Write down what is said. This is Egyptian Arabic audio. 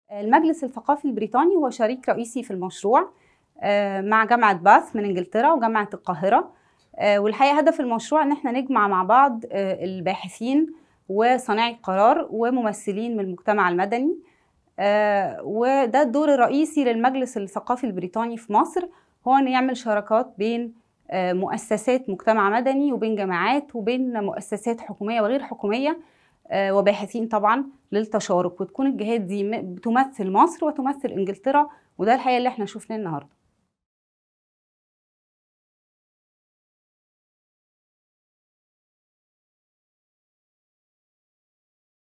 المجلس الثقافي البريطاني هو شريك رئيسي في المشروع آه، مع جامعة باث من انجلترا وجامعة القاهرة آه، والحقيقة هدف المشروع ان احنا نجمع مع بعض آه، الباحثين وصانعي القرار وممثلين من المجتمع المدني وده الدور الرئيسي للمجلس الثقافي البريطاني في مصر هو ان يعمل شراكات بين مؤسسات مجتمع مدني وبين جامعات وبين مؤسسات حكومية وغير حكومية وباحثين طبعا للتشارك وتكون الجهات دي بتمثل مصر وتمثل انجلترا وده الحقيقه اللي احنا شفناه النهارده